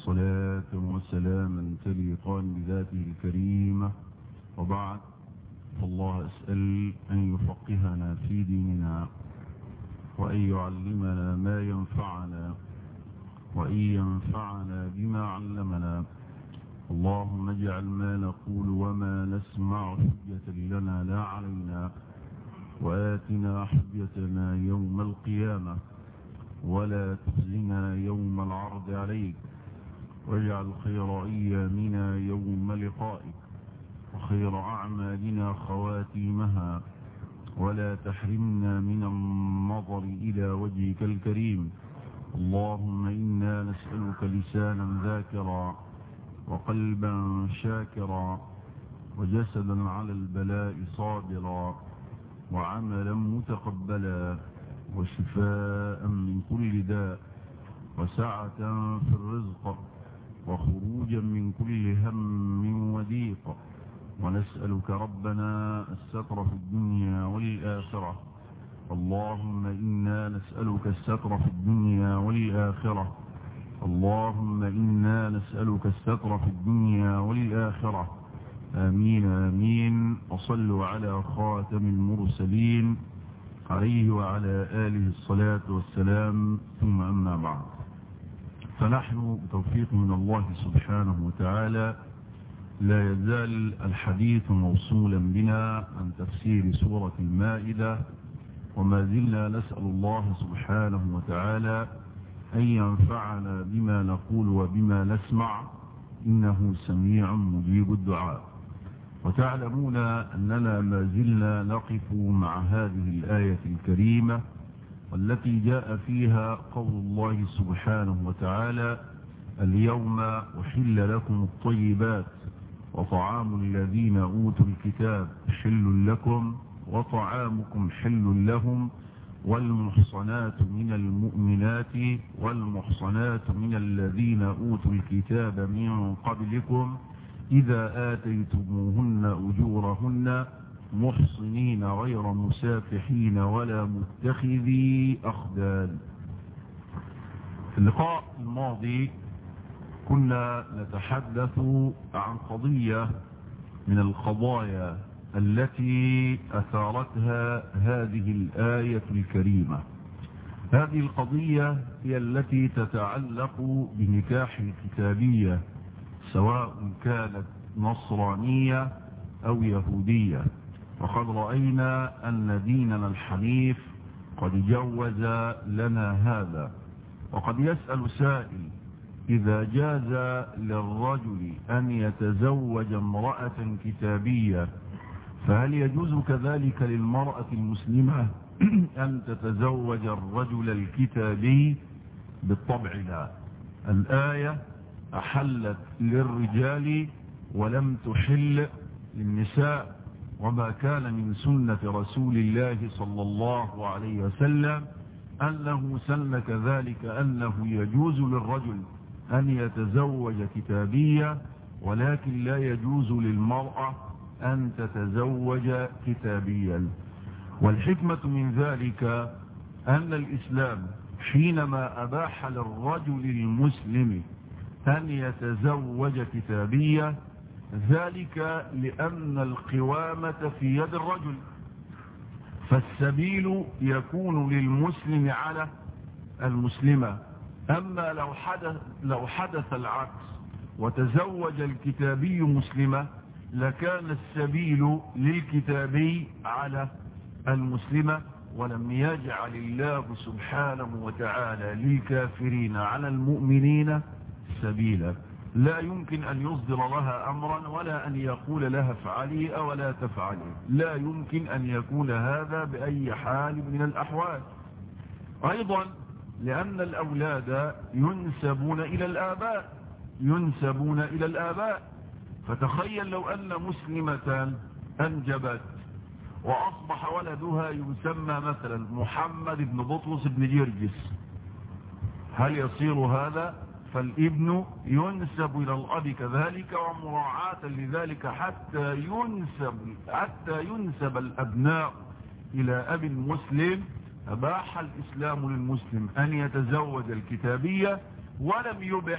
صلاة وسلاما تليقان بذاته الكريمة وبعد فالله أسأل أن يفقهنا في ديننا وأن يعلمنا ما ينفعنا وأن ينفعنا بما علمنا اللهم اجعل ما نقول وما نسمع حجة لنا لا علينا وآتنا حجتنا يوم القيامة ولا تخزنا يوم العرض عليك واجعل خير أيامنا يوم لقائك وخير أعمالنا خواتيمها ولا تحرمنا من النظر إلى وجهك الكريم اللهم إنا نسألك لسانا ذاكرا وقلبا شاكرا وجسدا على البلاء صابرا وعملا متقبلا وشفاء من كل داء وسعة في الرزق وخروجا من كل هم وضيق ونسألك ربنا الستر في الدنيا والآخرة اللهم إنا نسألك الستر في الدنيا والآخرة اللهم إنا نسألك الستر في الدنيا والآخرة آمين آمين وصلوا على خاتم المرسلين عليه وعلى آله الصلاة والسلام ثم أما بعد فنحن بتوفيق من الله سبحانه وتعالى لا يزال الحديث موصولا بنا عن تفسير سورة المائدة وما زلنا نسأل الله سبحانه وتعالى أن ينفعنا بما نقول وبما نسمع إنه سميع مجيب الدعاء وتعلمون أننا ما زلنا نقف مع هذه الآية الكريمة والتي جاء فيها قول الله سبحانه وتعالى اليوم أحل لكم الطيبات وطعام الذين أوتوا الكتاب حل لكم وطعامكم حل لهم والمحصنات من المؤمنات والمحصنات من الذين أوتوا الكتاب من قبلكم إذا آتيتموهن أجورهن محصنين غير مسافحين ولا متخذي أخدان في اللقاء الماضي كنا نتحدث عن قضية من القضايا التي أثارتها هذه الآية الكريمة هذه القضية هي التي تتعلق بنكاح الكتابية سواء كانت نصرانية أو يهودية وقد رأينا أن ديننا الحنيف قد جوز لنا هذا وقد يسأل سائل إذا جاز للرجل أن يتزوج امرأة كتابية فهل يجوز كذلك للمرأة المسلمة أن تتزوج الرجل الكتابي بالطبع لا الآية أحلت للرجال ولم تحل للنساء وما كان من سنة رسول الله صلى الله عليه وسلم أنه سن كذلك أنه يجوز للرجل أن يتزوج كتابية ولكن لا يجوز للمرأة أن تتزوج كتابيا والحكمة من ذلك أن الإسلام حينما أباح للرجل المسلم أن يتزوج كتابية ذلك لأن القوامة في يد الرجل فالسبيل يكون للمسلم على المسلمة أما لو حدث, لو حدث العكس وتزوج الكتابي مسلمة لكان السبيل للكتابي على المسلمة ولم يجعل الله سبحانه وتعالى للكافرين على المؤمنين سبيلا لا يمكن أن يصدر لها أمرا ولا أن يقول لها افعلي أو لا تفعلي لا يمكن أن يكون هذا بأي حال من الأحوال أيضا لأن الأولاد ينسبون إلى الآباء ينسبون إلى الآباء فتخيل لو أن مسلمة أنجبت وأصبح ولدها يسمى مثلا محمد بن بطرس بن جرجس هل يصير هذا فالابن ينسب إلى الأب كذلك ومراعاة لذلك حتى ينسب حتى ينسب الأبناء إلى أب مسلم أباح الإسلام للمسلم أن يتزوج الكتابية ولم يبح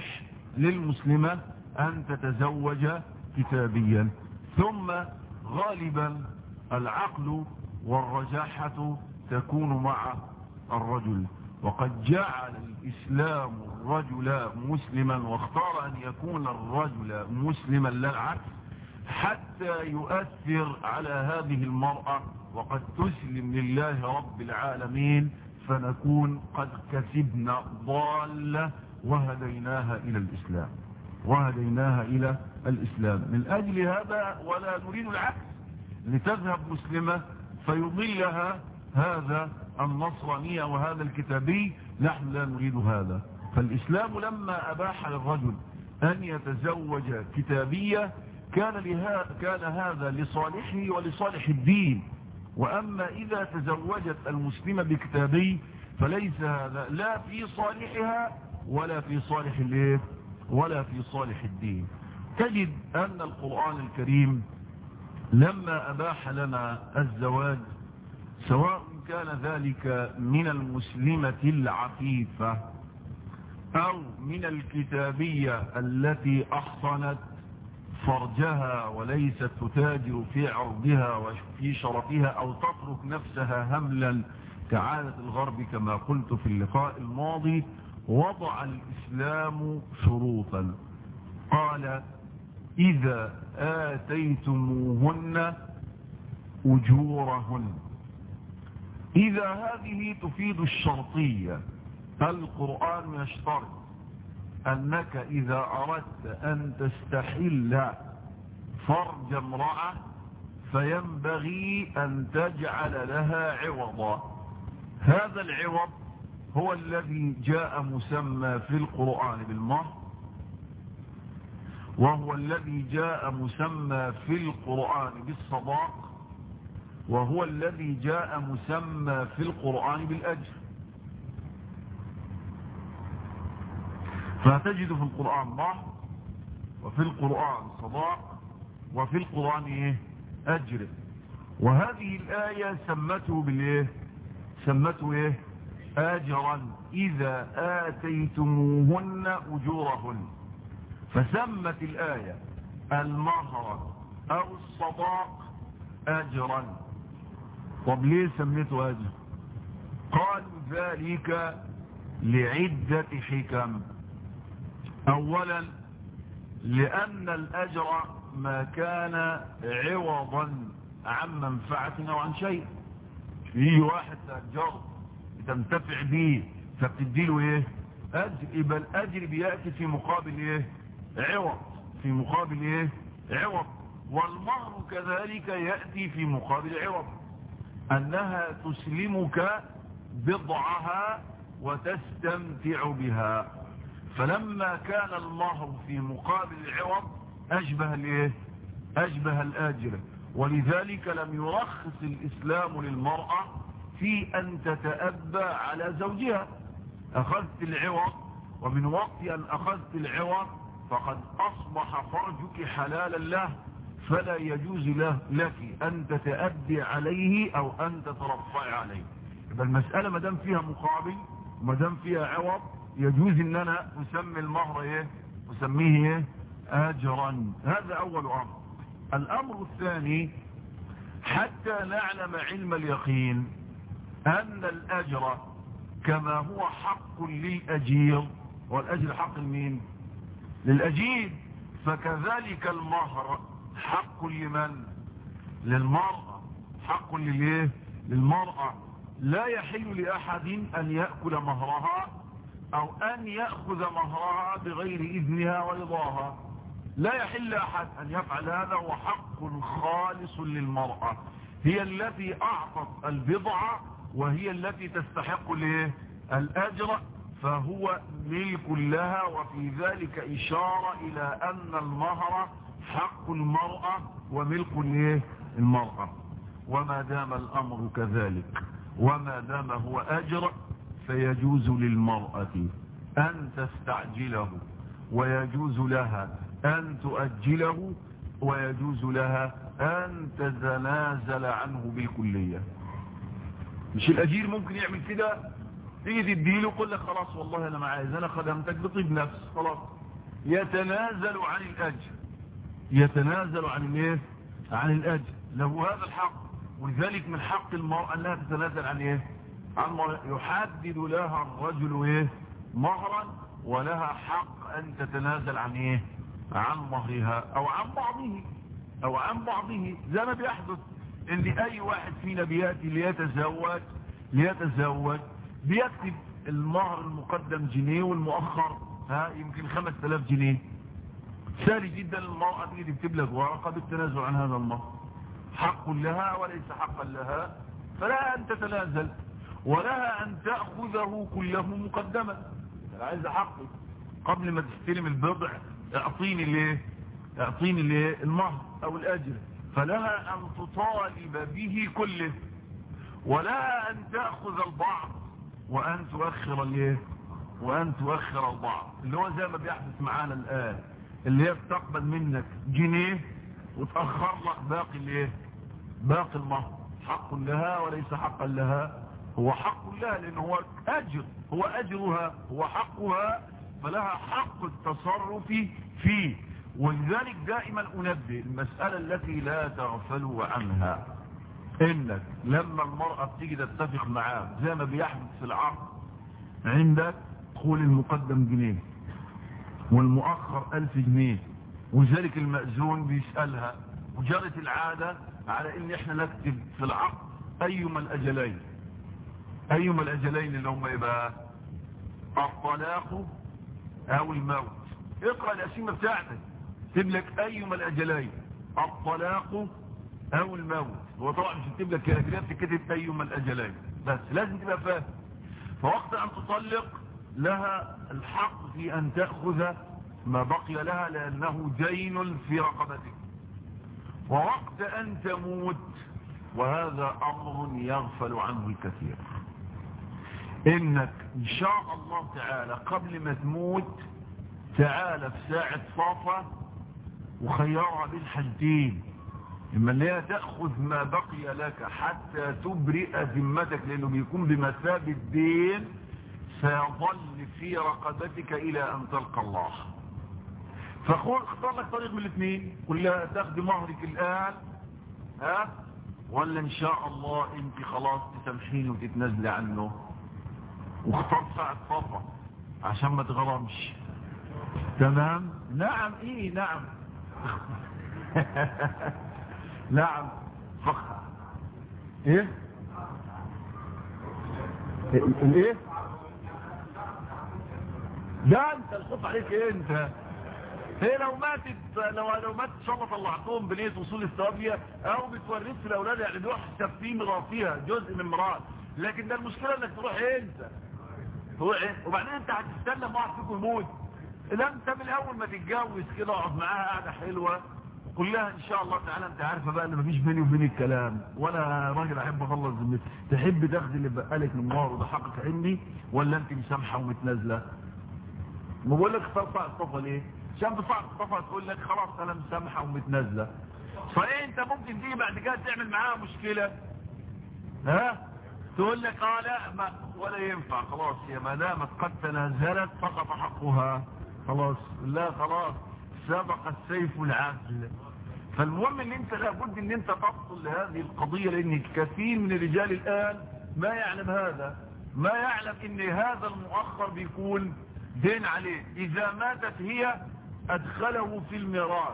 للمسلمة أن تتزوج كتابيا ثم غالبا العقل والرجاحة تكون مع الرجل وقد جعل الإسلام الرجل مسلما واختار أن يكون الرجل مسلما لا العكس حتى يؤثر على هذه المرأة وقد تسلم لله رب العالمين فنكون قد كسبنا ضالة وهديناها إلى الإسلام وهديناها إلى الإسلام من أجل هذا ولا نريد العكس لتذهب مسلمة فيضلها هذا النصرانية وهذا الكتابي نحن لا نريد هذا فالإسلام لما أباح للرجل أن يتزوج كتابية كان, لها كان هذا لصالحه ولصالح الدين وأما إذا تزوجت المسلمة بكتابي فليس هذا لا في صالحها ولا في صالح الايه ولا في صالح الدين تجد أن القرآن الكريم لما أباح لنا الزواج سواء كان ذلك من المسلمة العفيفة أو من الكتابية التي أحصنت فرجها وليست تتاجر في عرضها وفي شرفها أو تترك نفسها هملا كعادة الغرب كما قلت في اللقاء الماضي وضع الإسلام شروطا قال إذا آتيتموهن أجورهن إذا هذه تفيد الشرطية القرآن يشترط أنك إذا أردت أن تستحل فرج امرأة فينبغي أن تجعل لها عوضا هذا العوض هو الذي جاء مسمى في القرآن بالمهر وهو الذي جاء مسمى في القرآن بالصداق وهو الذي جاء مسمى في القرآن بالأجر فتجد في القرآن مهر وفي القرآن صداق وفي القرآن ايه أجر وهذه الآية سمته بالايه سمته ايه اجرا اذا اتيتموهن اجورهن فسمت الايه المهر او الصداق اجرا طب ليه سميته اجر قالوا ذلك لعده حكم اولا لان الاجر ما كان عوضا عن منفعه او عن شيء في واحد تاجره بتنتفع بيه فبتديله ايه اجر يبقى الاجر بياتي في مقابل ايه عوض في مقابل ايه عوض والمهر كذلك ياتي في مقابل عوض انها تسلمك بضعها وتستمتع بها فلما كان المهر في مقابل العوض اشبه الايه اشبه الاجر ولذلك لم يرخص الاسلام للمراه في أن تتأبى على زوجها أخذت العوض ومن وقت أن أخذت العوض فقد أصبح فرجك حلالا له فلا يجوز له لك أن تتأبي عليه أو أن تترفع عليه يبقى المسألة ما دام فيها مقابل وما دام فيها عوض يجوز ان انا اسمي المهر ايه اسميه ايه اجرا هذا اول امر الامر الثاني حتى نعلم علم اليقين أن الأجر كما هو حق للأجير والأجر حق لمين للأجير فكذلك المهر حق لمن للمرأة حق لليه للمرأة لا يحل لأحد أن يأكل مهرها أو أن يأخذ مهرها بغير إذنها ورضاها لا يحل أحد أن يفعل هذا وحق خالص للمرأة هي التي أعطت البضعة وهي التي تستحق الايه الاجر فهو ملك لها وفي ذلك اشارة الى ان المهر حق المرأة وملك الايه المرأة وما دام الامر كذلك وما دام هو اجر فيجوز للمرأة ان تستعجله ويجوز لها ان تؤجله ويجوز لها ان تتنازل عنه بالكلية مش الاجير ممكن يعمل كده تيجي تديله يقول لك خلاص والله انا ما عايز انا خدمتك بطيب نفس خلاص يتنازل عن الأجر يتنازل عن الايه عن الأجر له هذا الحق ولذلك من حق المرأة أنها تتنازل عن ايه عن يحدد لها الرجل ايه مهرا ولها حق أن تتنازل عن ايه عن مهرها أو عن بعضه أو عن بعضه زي ما بيحدث ان اي واحد فينا بياتي ليتزوج ليتزوج بيكتب المهر المقدم جنيه والمؤخر ها يمكن 5000 جنيه سهل جدا المرأة تيجي تكتب لك ورقة بالتنازل عن هذا المهر حق لها وليس حقا لها فلها ان تتنازل ولها ان تأخذه كله مقدما عايز حقي قبل ما تستلم البضع اعطيني ليه اعطيني ليه المهر او الاجر فلها أن تطالب به كله ولها أن تأخذ البعض وأن تؤخر الايه وأن تؤخر البعض اللي هو زي ما بيحدث معانا الآن اللي هي بتقبل منك جنيه وتأخر لك باقي الايه باقي المهر حق لها وليس حقا لها هو حق لها لأنه هو أجر هو أجرها هو حقها فلها حق التصرف فيه ولذلك دائما أنبه المسألة التي لا تغفلوا عنها إنك لما المرأة بتيجي تتفق معاك زي ما بيحدث في العقد عندك قول المقدم جنيه والمؤخر ألف جنيه وذلك المأذون بيسألها وجرت العادة على ان احنا نكتب في العقد ايما الاجلين ايما الاجلين اللي هم يبقى الطلاق او الموت اقرأ الاسيمة بتاعتك تكتب لك ايما الاجلين الطلاق او الموت هو طبعا مش تكتب لك اجلين بتكتب ايما الاجلين بس لازم تبقى فاهم فوقت ان تطلق لها الحق في ان تأخذ ما بقي لها لانه دين في رقبتك ووقت ان تموت وهذا امر يغفل عنه الكثير انك ان شاء الله تعالى قبل ما تموت تعالى في ساعة صافة وخيرها بين حالتين اما اللي هي تأخذ ما بقي لك حتى تبرئ ذمتك لانه بيكون بمثابة دين سيظل في رقبتك الى ان تلقى الله فخور اختار لك طريق من الاثنين قل لها تاخد مهرك الان ها ولا ان شاء الله انت خلاص تسامحيني وتتنازلي عنه واختار ساعة صفا عشان ما تغرمش تمام نعم ايه نعم نعم فخر ايه الايه لا انت الخوف عليك ايه انت هي لو ماتت لو لو ماتت ان شاء الله طلعتهم بنيه وصول الثوابيه او بتورث الاولاد يعني دول حسابتين ميراثيها جزء من ميراث لكن ده المشكله انك تروح انت تروح ايه وبعدين انت هتستنى ما واحد فيكم يموت اذا انت من اول ما تتجوز كده اقعد معاها قاعده حلوه قول لها ان شاء الله تعالى انت عارفه بقى ان مفيش بيني وبين الكلام وانا راجل احب اخلص ذمتي تحب تاخدي اللي بقالك من النار وده حقك عندي ولا انت مسامحه ومتنازله ما بقول لك ترفع الصفه ليه عشان بصعب الصفه تقول لك خلاص انا مسامحه ومتنازله صحيح انت ممكن تيجي بعد كده تعمل معاها مشكله ها تقول لك اه لا ما ولا ينفع خلاص يا ما دامت قد تنازلت سقط حقها خلاص لا خلاص سبق السيف العقل فالمهم ان انت لابد ان انت تفصل لهذه القضية لان كثير من الرجال الان ما يعلم هذا ما يعلم ان هذا المؤخر بيكون دين عليه اذا ماتت هي ادخله في الميراث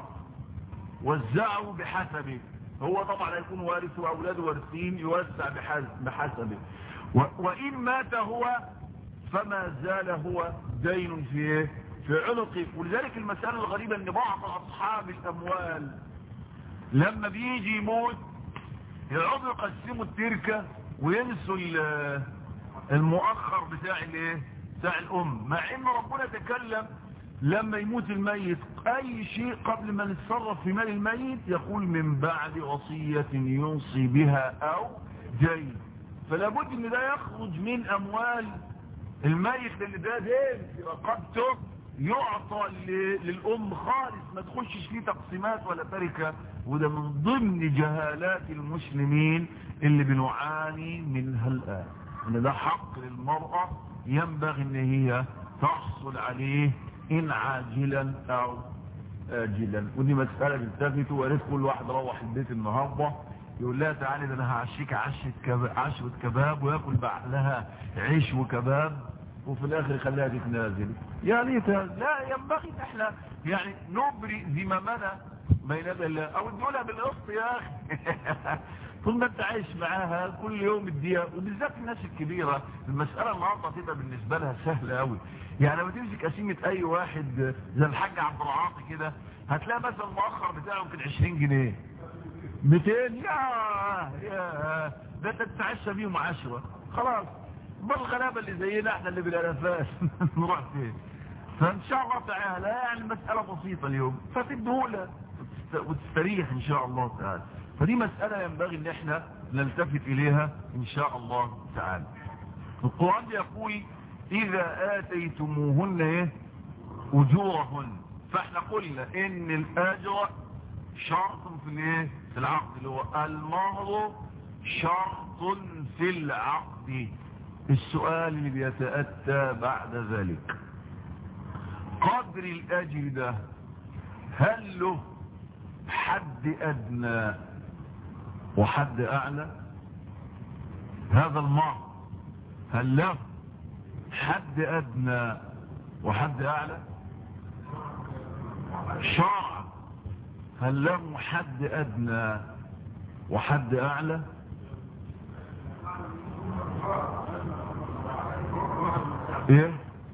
وزعه بحسبه هو طبعا هيكون وارث واولاده وارثين يوزع بحسبه وان مات هو فما زال هو دين في ايه في عنقه ولذلك المسألة الغريبة ان بعض اصحاب الاموال لما بيجي يموت يقعدوا يقسموا التركة وينسوا المؤخر بتاع الايه بتاع الام مع ان ربنا تكلم لما يموت الميت اي شيء قبل ما نتصرف في مال الميت يقول من بعد وصية يوصي بها او دين فلا بد ان ده يخرج من اموال الميت لان ده دين في رقبته يعطى للأم خالص ما تخشش فيه تقسيمات ولا تركة وده من ضمن جهالات المسلمين اللي بنعاني منها الآن ان ده حق للمرأة ينبغي ان هي تحصل عليه إن عاجلا أو آجلا ودي مسألة بتلتفتوا وقالت كل واحد روح البيت النهاردة يقول لها تعالي ده انا هعشيك عشة كباب, عشوة كباب وياكل بعدها عيش وكباب وفي الاخر يخليها تتنازل يا ليت لا ينبغي ان احنا يعني نبرئ ذممنا بين يدي الله او ادولها بالقسط يا اخي طول ما انت عايش معاها كل يوم اديها وبالذات الناس الكبيرة المسألة النهارده تبقى بالنسبة لها سهلة قوي يعني لما تمسك قسيمة اي واحد زي الحاج عبد العاطي كده هتلاقي مثلا المؤخر بتاعه يمكن 20 جنيه 200 يا يا ده انت تتعشى بيهم 10 خلاص بل الغلابه اللي زينا احنا اللي بالالافات نروح فين فان شاء الله تعالى يعني المساله بسيطه اليوم فتدهولها وتستريح ان شاء الله تعالى فدي مساله ينبغي ان احنا نلتفت اليها ان شاء الله تعالى القران يقول اذا اتيتموهن ايه اجورهن فاحنا قلنا ان الاجر شرط في الايه في العقد اللي هو المهر شرط في العقد السؤال اللي بيتأتى بعد ذلك قدر الأجر ده هل له حد أدنى وحد أعلى هذا المهر هل له حد أدنى وحد أعلى شرعا هل له حد أدنى وحد أعلى ايه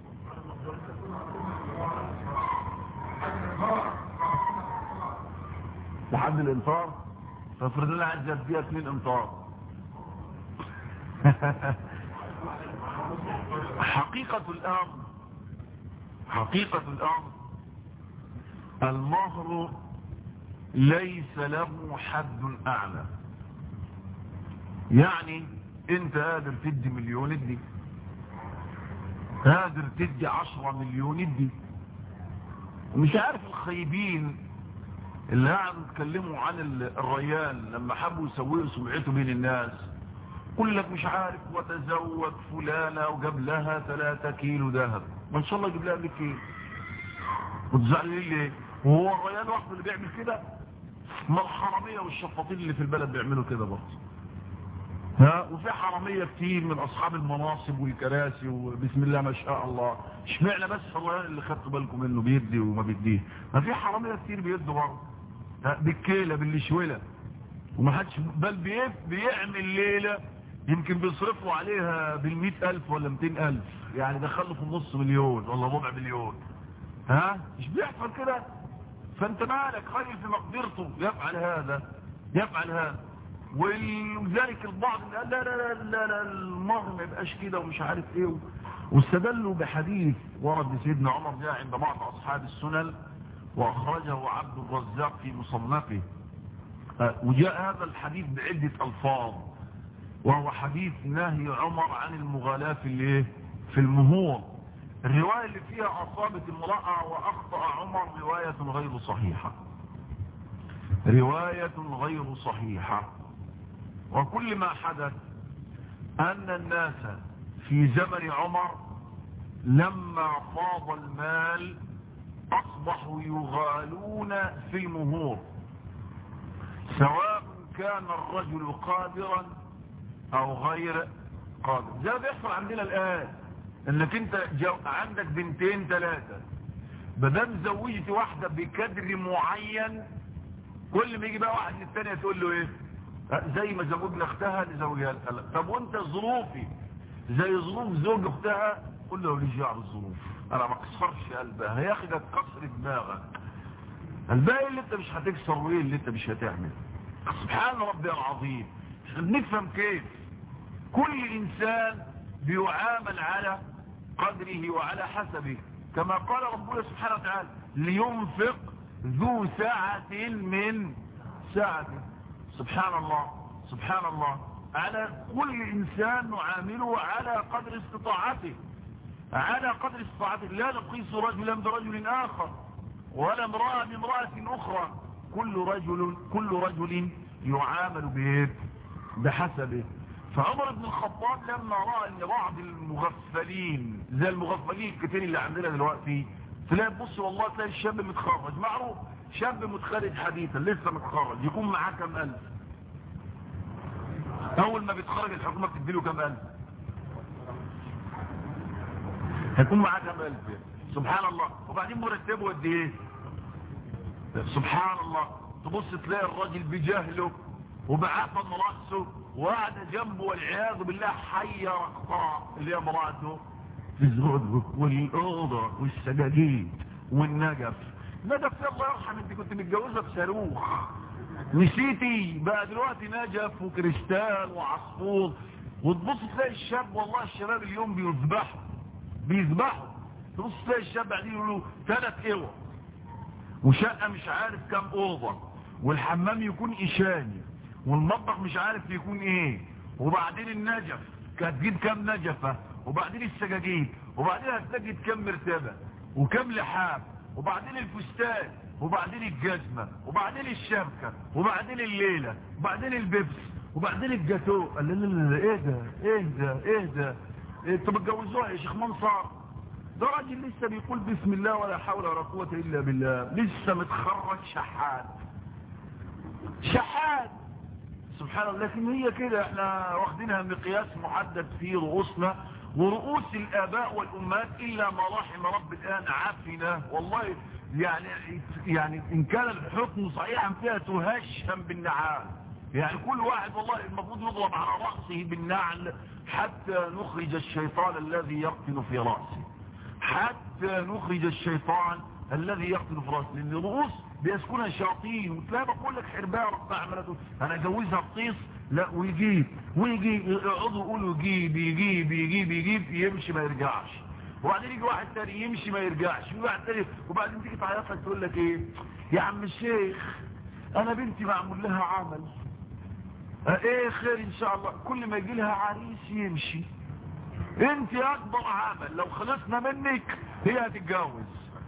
لحد الامطار فافرض لنا عايز فيها اثنين امطار حقيقة الامر حقيقة الامر المهر ليس له حد اعلى يعني انت قادر تدي مليون ادي قادر تدي عشرة مليون ادي ومش عارف الخيبين اللي قاعدوا يتكلموا عن الريان لما حبوا يسويه سمعته بين الناس يقول لك مش عارف وتزوج فلانة وجاب لها ثلاثة كيلو ذهب ما ان شاء الله يجيب لها 100 كيلو وتزعل ليه وهو الريان وحده اللي بيعمل كده ما الحرامية والشفاطين اللي في البلد بيعملوا كده برضه ها وفي حرامية كتير من اصحاب المناصب والكراسي وبسم الله ما شاء الله اشمعنى بس الريان اللي خدتوا بالكم منه بيدي وما بيديه ما في حرامية كتير بيدوا برضه بالكيلة بالشولة وما حدش بل بيعمل ليلة يمكن بيصرفوا عليها بالمئة الف ولا مئتين الف يعني دخلوا في النص مليون ولا ربع مليون ها مش بيحصل كده فانت مالك خلي في مقدرته يفعل هذا يفعل هذا ولذلك البعض قال لا لا لا لا, لا المهر ما يبقاش كده ومش عارف ايه واستدلوا بحديث ورد سيدنا عمر جاء عند بعض اصحاب السنن واخرجه عبد الرزاق في مصنفه وجاء هذا الحديث بعدة الفاظ وهو حديث نهي عمر عن المغالاة في الايه في المهور الرواية اللي فيها اصابت امرأة واخطأ عمر رواية غير صحيحة رواية غير صحيحة وكل ما حدث ان الناس في زمن عمر لما فاض المال اصبحوا يغالون في المهور سواء كان الرجل قادرا او غير قادر زي ما بيحصل عندنا الان انك انت جو عندك بنتين ثلاثة بدل زوجتي واحدة بكدر معين كل ما يجي بقى واحد للتانية تقول له ايه زي ما زوجنا اختها لزوجها طب وانت ظروفي زي ظروف زوج اختها قول له ليش دعوه بالظروف انا ما اكسرش قلبها هياخدك كسر دماغك الباقي اللي انت مش هتكسر وايه اللي انت مش هتعمل سبحان ربي العظيم نفهم كيف كل انسان بيعامل على قدره وعلى حسبه كما قال ربنا سبحانه وتعالى لينفق ذو ساعة من ساعته سبحان الله سبحان الله على كل انسان نعامله على قدر استطاعته على قدر استطاعته لا نقيس رجلا برجل اخر ولا امرأة بامرأة اخرى كل رجل كل رجل يعامل بايه بحسبه فعمر بن الخطاب لما رأى ان بعض المغفلين زي المغفلين الكتير اللي عندنا دلوقتي تلاقي تبص والله تلاقي الشاب متخرج معروف شاب متخرج حديثا لسه متخرج يكون معاه كم ألف أول ما بيتخرج الحكومة بتديله كم ألف هيكون معاه كم ألف سبحان الله وبعدين مرتبه قد ايه سبحان الله تبص تلاقي الراجل بجهله وبعفن رأسه وقاعد جنبه والعياذ بالله حية رقطاء اللي هي مراته في الزوج والأوضة والسجاجيد والنجف نجف يا الله يرحم انت كنت متجوزة بصاروخ نسيتي بقى دلوقتي نجف وكريستال وعصفور وتبص تلاقي الشاب والله الشباب اليوم بيذبحوا بيذبحوا تبص تلاقي الشاب قاعدين يقولوا ثلاث اوض وشقة مش عارف كام اوضة والحمام يكون ايشاني والمطبخ مش عارف يكون ايه وبعدين النجف هتجيب كام نجفة وبعدين السجاجيد وبعدين هتجد كام مرتبة وكام لحام وبعدين الفستان وبعدين الجزمة وبعدين الشبكة وبعدين الليلة وبعدين البيبس وبعدين الجاتو قال لا لا لا ايه ده ايه ده ايه ده انتوا بتجوزوها يا شيخ منصار ده راجل لسه بيقول بسم الله ولا حول ولا قوة الا بالله لسه متخرج شحات شحات سبحان الله لكن هي كده احنا واخدينها مقياس محدد في رؤوسنا ورؤوس الاباء والامهات الا ما رحم رب الان عافنا والله يعني يعني ان كان الحكم صحيحا فيها تهشم بالنعال يعني كل واحد والله المفروض يضرب على رأسه بالنعل حتى نخرج الشيطان الذي يقتل في رأسه حتى نخرج الشيطان الذي يقتل في رأسه لان الرؤوس بيسكنها شياطين وتلاقي بقول لك حرباء رقع عملته انا اجوزها بطيس لا ويجيب ويجي يقعدوا يقولوا يجيب يجيب يجيب يجيب يمشي ما يرجعش وبعدين يجي واحد تاني يمشي ما يرجعش ويجي واحد تاني وبعدين تيجي تعيط لك تقول لك ايه يا عم الشيخ انا بنتي معمول لها عمل اه ايه خير ان شاء الله كل ما يجي لها عريس يمشي انت اكبر عمل لو خلصنا منك هي هتتجوز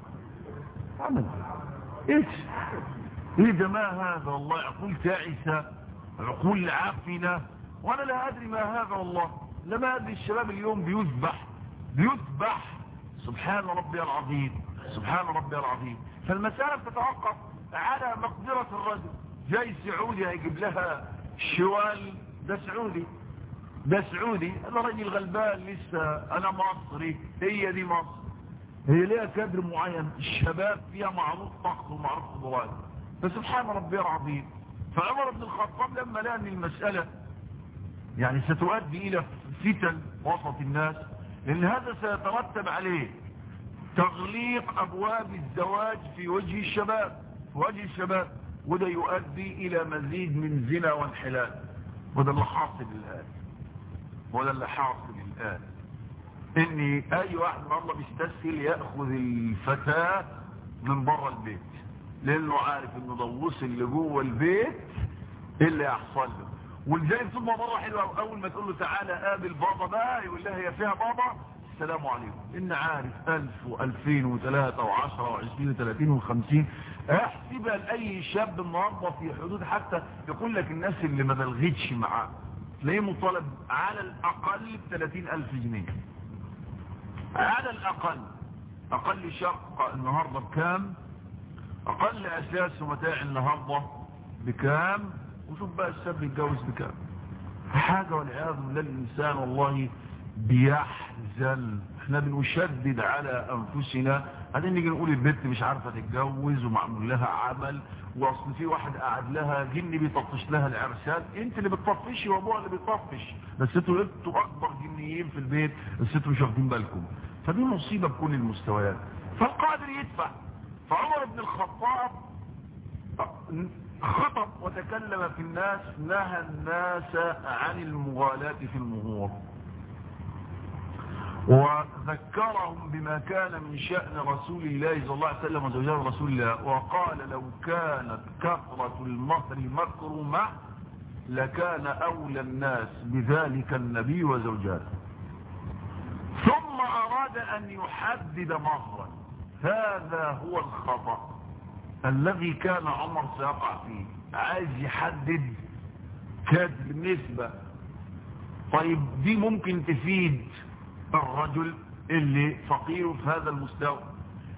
عمل ايش ايه ده ما هذا والله عقول تعيسة عقول عافنة وانا لا ادري ما هذا والله لما ادري الشباب اليوم بيذبح بيذبح سبحان ربي العظيم سبحان ربي العظيم فالمسألة بتتوقف على مقدرة الرجل جاي سعودي هيجيب لها شوال ده سعودي ده سعودي انا راجل غلبان لسه انا مصري هي دي مصر هي ليها كادر معين الشباب فيها معروف طقس ومعروف ضرائب فسبحان ربي العظيم فعمر بن الخطاب لما لقى ان المسألة يعني ستؤدي الى فتن وسط الناس لان هذا سيترتب عليه تغليق ابواب الزواج في وجه الشباب في وجه الشباب وده يؤدي الى مزيد من زنا وانحلال وده اللي حاصل الان وده اللي حاصل الان ان اي واحد من الله بيستسهل ياخذ الفتاه من بره البيت لانه عارف انه ضوص اللي جوه البيت ايه اللي هيحصل له والجاي طول ما مره حلوه اول ما تقول له تعالى قابل بابا بقى يقول لها هي فيها بابا السلام عليكم ان عارف 1000 و2000 و3 و10 و20 و30 و50 احسبها لاي شاب النهارده في حدود حتى يقول لك الناس اللي ما بلغتش معاه تلاقيه مطالب على الاقل ب 30000 جنيه على الاقل اقل شقة النهاردة بكام اقل اساس ومتاع النهاردة بكام وشوف بقى الشاب يتجوز بكام حاجة والعياذ بالله الانسان والله بيحزن احنا بنشدد على انفسنا بعدين نيجي نقول البنت مش عارفة تتجوز ومعمول لها عمل واصل في واحد قاعد لها جن بيطفش لها العرسان انت اللي بتطفشي وابوها اللي بيطفش بس انتوا انتوا اكبر جنيين في البيت بس انتوا مش واخدين بالكم فدي مصيبة بكل المستويات فالقادر يدفع فعمر بن الخطاب خطب وتكلم في الناس نهى الناس عن المغالاة في المهور وذكرهم بما كان من شأن رسول الله صلى الله عليه وسلم وزوجات رسول الله وقال لو كانت كثرة المهر مكرمة لكان أولى الناس بذلك النبي وزوجاته ثم أراد أن يحدد مهرا هذا هو الخطأ الذي كان عمر سيقع فيه عايز يحدد كاد نسبة طيب دي ممكن تفيد الرجل اللي فقير في هذا المستوى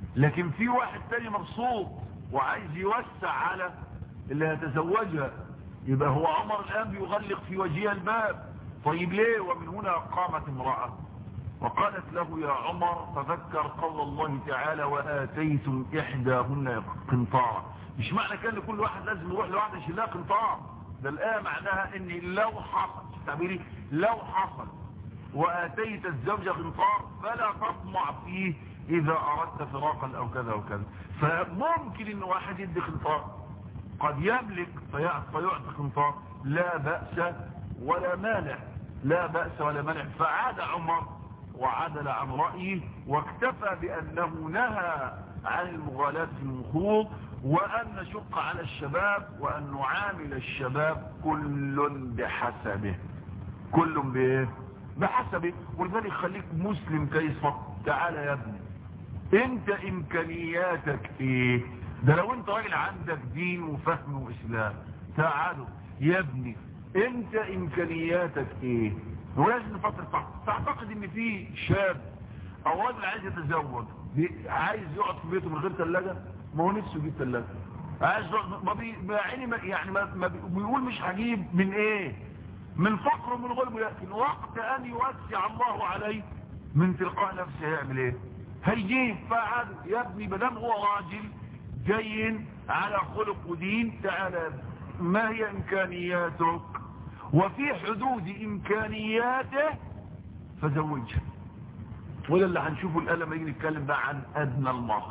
لكن في واحد تاني مبسوط وعايز يوسع على اللي هتزوجها يبقى هو عمر الآن بيغلق في وجهها الباب طيب ليه ومن هنا قامت امرأة وقالت له يا عمر تذكر قول الله تعالى وآتيتم إحداهن قنطارا مش معنى كان كل واحد لازم يروح لواحدة يشيلها قنطار ده الآية معناها ان لو حصل تعبيري لو حصل وآتيت الزوجة قنطار فلا تطمع فيه إذا أردت فراقا أو كذا وكذا فممكن ان واحد يدي قنطار قد يملك فيعطي قنطار لا بأس ولا مانع لا بأس ولا مانع فعاد عمر وعدل عن رأيه واكتفى بأنه نهى عن المغالاة في النخوض وأن نشق على الشباب وأن نعامل الشباب كل بحسبه كل بايه بحسبه ولذلك خليك مسلم كيف تعال يا ابني انت امكانياتك ايه ده لو انت راجل عندك دين وفهم واسلام تعالوا يا ابني انت امكانياتك ايه ولازم نفكر تعتقد ان في شاب او راجل عايز يتزوج عايز يقعد في بيته من غير ثلاجه ما هو نفسه يجيب ثلاجه عايز ما بي يعني ما يعني ما, ما بيقول مش هجيب من ايه من فقر ومن غلب لكن وقت ان يوسع الله عليه من تلقاء نفسه هيعمل ايه هيجيب فعل يا ابني بدم هو راجل جاي على خلق ودين تعالى ما هي امكانياتك وفي حدود امكانياته فزوجها ولا اللي هنشوفه الآن لما يجي نتكلم بقى عن أدنى المهر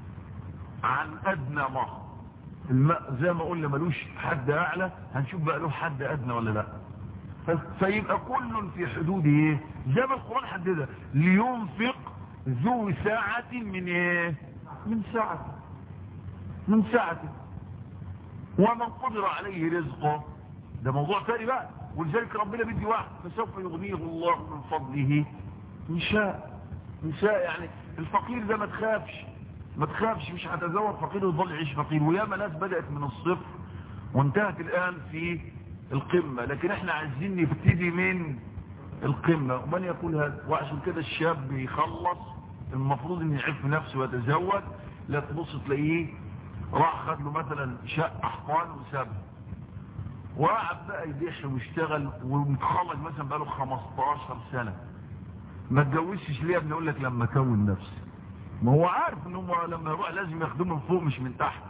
عن أدنى مهر الماء زي ما قلنا ملوش حد أعلى هنشوف بقى له حد أدنى ولا لا فيبقى كل في حدود ايه زي ما القرآن حددها لينفق ذو ساعة من ايه من ساعة من ساعة ومن قدر عليه رزقه ده موضوع ثاني بقى ولذلك ربنا بيدي واحد فسوف يغنيه الله من فضله ان شاء ان شاء يعني الفقير ده ما تخافش ما تخافش مش هتزوج فقير ويظل يعيش فقير وياما ناس بدأت من الصفر وانتهت الآن في القمة لكن احنا عايزين نبتدي من القمة ومن يقول هذا وعشان كده الشاب بيخلص المفروض ان يعرف نفسه ويتزوج لا تبص تلاقيه راح خد له مثلا شقة حصان وسابها وقعد بقى يبيع ويشتغل ومتخرج مثلا بقاله 15 سنة ما اتجوزش ليه ابني اقول لك لما كون نفسي ما هو عارف ان هو لما يروح لازم ياخدوه من فوق مش من تحت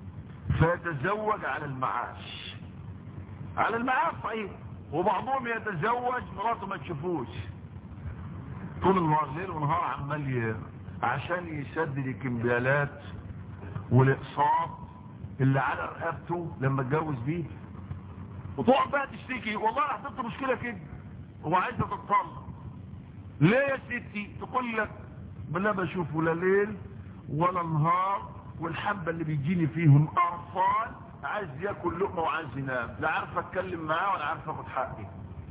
فيتزوج على المعاش على المعاش صحيح وبعضهم يتزوج مراته ما تشوفوش طول النهار ليل ونهار عمال ي... عشان يسدد الكمبيالات والاقساط اللي على رقبته لما اتجوز بيه وتقعد بقى تشتكي والله انا حطيت مشكله كده هو عايزه تتطلق ليه يا ستي تقول لك لا بشوف ولا ليل ولا نهار والحبة اللي بيجيني فيهم أرفان عايز ياكل لقمة وعايز ينام لا عارف اتكلم معاه ولا عارف اخد حقي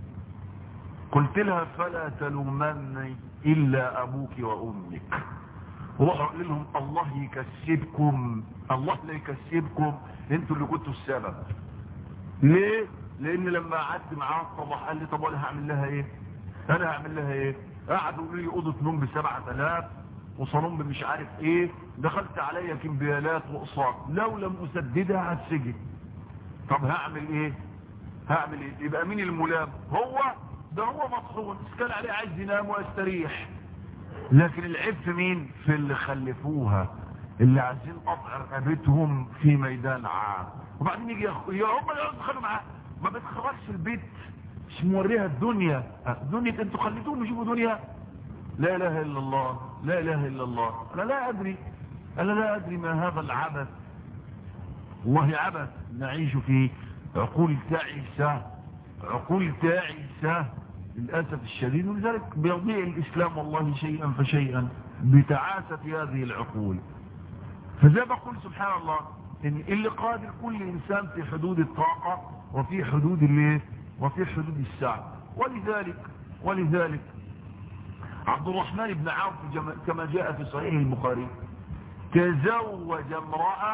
قلت لها فلا تلومني الا ابوك وامك روحوا قول لهم الله يكسبكم الله لا يكسبكم انتوا اللي كنتوا السبب ليه لان لما قعدت معاه طب قال لي طب انا هعمل لها ايه انا هعمل لها ايه قعدوا يقولوا لي اوضه نوم ب 7000 وصالون مش عارف ايه دخلت عليا كمبيالات واقساط لو لم اسددها هتسجن طب هعمل ايه هعمل ايه يبقى مين الملام هو ده هو مطحون كان عليه عايز ينام ويستريح لكن العيب في مين في اللي خلفوها اللي عايزين قطع رقبتهم في ميدان عام وبعدين يجي يا هم اللي يقعدوا يتخانقوا معاه ما بتخرجش البيت مش موريها الدنيا دنيا انتوا خليتوهم يشوفوا دنيا لا اله الا الله لا اله الا الله انا لا ادري انا لا ادري ما هذا العبث والله عبث نعيش في عقول تعيسة عقول تعيسة للأسف الشديد ولذلك بيضيع الإسلام والله شيئا فشيئا بتعاسة هذه العقول فزي ما قل سبحان الله إن اللي قادر كل إنسان في حدود الطاقة وفي حدود الايه وفي حدود الساعة ولذلك ولذلك عبد الرحمن بن عوف كما جاء في صحيح البخاري تزوج امرأة